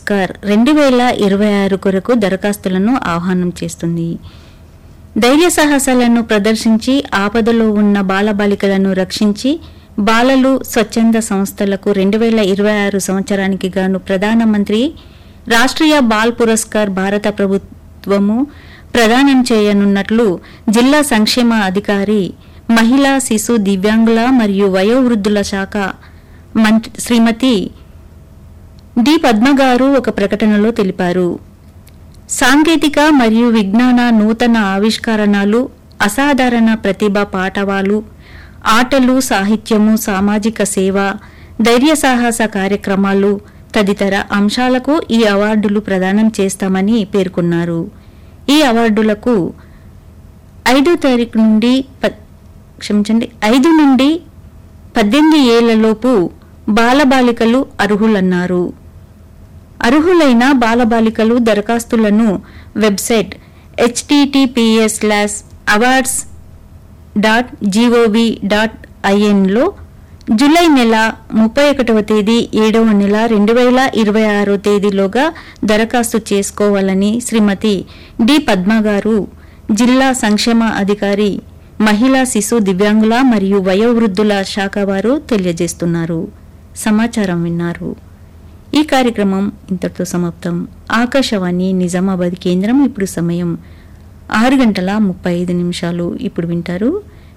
పురస్కార్ రెండు వేల ఇరవై ఆరు కొరకు దరఖాస్తులను ఆహ్వానం చేస్తుంది ధైర్య సాహసాలను ప్రదర్శించి ఆపదలో ఉన్న బాలబాలికలను రక్షించి బాలలు స్వచ్ఛంద సంస్థలకు రెండు వేల ఇరవై ఆరు సంవత్సరానికి గాను ప్రధానమంత్రి రాష్ట్రీయ బాల్ పురస్కార్ భారత ప్రభుత్వము ప్రదానం చేయనున్నట్లు జిల్లా సంక్షేమ అధికారి మహిళా శిశు దివ్యాంగుల మరియు వయోవృద్ధుల శాఖ మంత్రి శ్రీమతి డి పద్మ గారు ఒక ప్రకటనలో తెలిపారు సాంకేతిక మరియు విజ్ఞాన నూతన ఆవిష్కరణలు అసాధారణ ప్రతిభ పాఠవాలు ఆటలు సాహిత్యము సామాజిక సేవ ధైర్య సాహస కార్యక్రమాలు తదితర అంశాలకు ఈ అవార్డులు ప్రదానం చేస్తామని పేర్కొన్నారు ఈ అవార్డులకు ఐదో తారీఖు నుండి ప- క్షమించండి ఐదు నుండి పద్దెనిమిది ఏళ్లలోపు బాలబాలికలు అర్హులన్నారు అర్హులైన బాలబాలికలు దరఖాస్తులను website HTTPS slash awards dot gov dot ఐఎన్లో జూలై నెల ముప్పై ఒకటవ తేదీ ఏడవ నెల రెండు వేల ఇరవై ఆరో తేదీలోగా దరఖాస్తు చేసుకోవాలని శ్రీమతి డి పద్మ గారు జిల్లా సంక్షేమ అధికారి మహిళా శిశు దివ్యాంగుల మరియు వయోవృద్ధుల శాఖ వారు తెలియజేస్తున్నారు సమాచారం విన్నారు ఈ కార్యక్రమం ఇంతటితో సమాప్తం ఆకాశవాణి నిజామాబాద్ కేంద్రం ఇప్పుడు సమయం ఆరు గంటల ముప్పై ఐదు నిమిషాలు ఇప్పుడు వింటారు